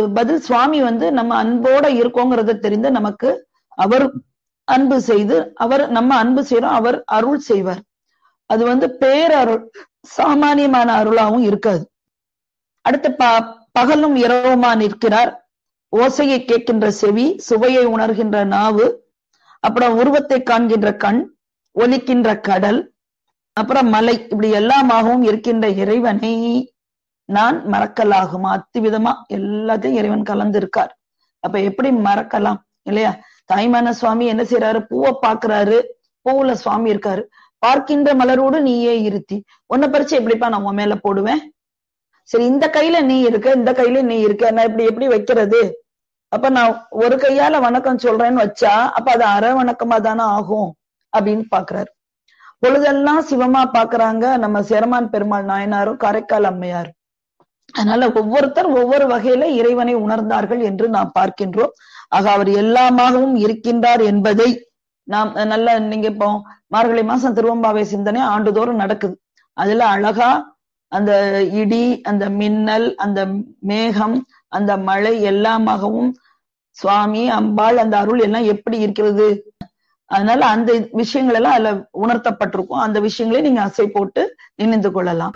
பதில் சுவாமி வந்து நம்ம அன்போட இருக்கோங்கிறத தெரிந்து நமக்கு அவர் அன்பு செய்து அவர் நம்ம அன்பு செய்யறோம் அவர் அருள் செய்வார் அது வந்து பேரருள் சாமானியமான அருளாவும் இருக்காது அடுத்து ப பகலும் இரவுமா நிற்கிறார் ஓசையை கேட்கின்ற செவி சுவையை உணர்கின்ற நாவு அப்புறம் உருவத்தை காண்கின்ற கண் ஒலிக்கின்ற கடல் அப்புறம் மலை இப்படி எல்லாமாகவும் இருக்கின்ற இறைவனை நான் மறக்கலாகுமா அத்துவிதமா எல்லாத்தையும் இறைவன் கலந்து இருக்கார் அப்ப எப்படி மறக்கலாம் இல்லையா தாய்மான சுவாமி என்ன செய்யறாரு பூவை பாக்குறாரு பூவுல சுவாமி இருக்காரு பார்க்கின்ற மலரோடு நீயே இருத்தி உன்னை பறிச்சு எப்படிப்பா நான் உன் மேல போடுவேன் சரி இந்த கையில நீ இருக்க இந்த கையில நீ இருக்க நான் இப்படி எப்படி வைக்கிறது அப்ப நான் ஒரு கையால வணக்கம் சொல்றேன்னு வச்சா அப்ப அது அரை வணக்கமா தானே ஆகும் அப்படின்னு பாக்குறாரு பொழுதெல்லாம் சிவமா பாக்குறாங்க நம்ம சேரமான் பெருமாள் நாயனாரும் காரைக்கால் அம்மையார் அதனால ஒவ்வொருத்தர் ஒவ்வொரு வகையில இறைவனை உணர்ந்தார்கள் என்று நாம் பார்க்கின்றோம் ஆக அவர் எல்லாமாகவும் இருக்கின்றார் என்பதை நாம் நல்ல நீங்க இப்போ மார்கழி மாசம் திருவம்பாவை சிந்தனை ஆண்டுதோறும் நடக்குது அதுல அழகா அந்த இடி அந்த மின்னல் அந்த மேகம் அந்த மழை எல்லாமாகவும் சுவாமி அம்பாள் அந்த அருள் எல்லாம் எப்படி இருக்கிறது அதனால அந்த விஷயங்கள் எல்லாம் அதுல உணர்த்தப்பட்டிருக்கும் அந்த விஷயங்களை நீங்க அசை போட்டு நினைந்து கொள்ளலாம்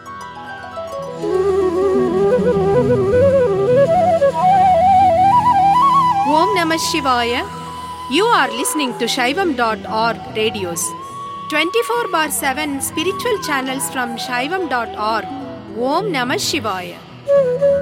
Om Namah Shivaya. You are listening to Shaivam.org radios. 24 bar 7 spiritual channels from Shaivam.org. Om Namah Shivaya.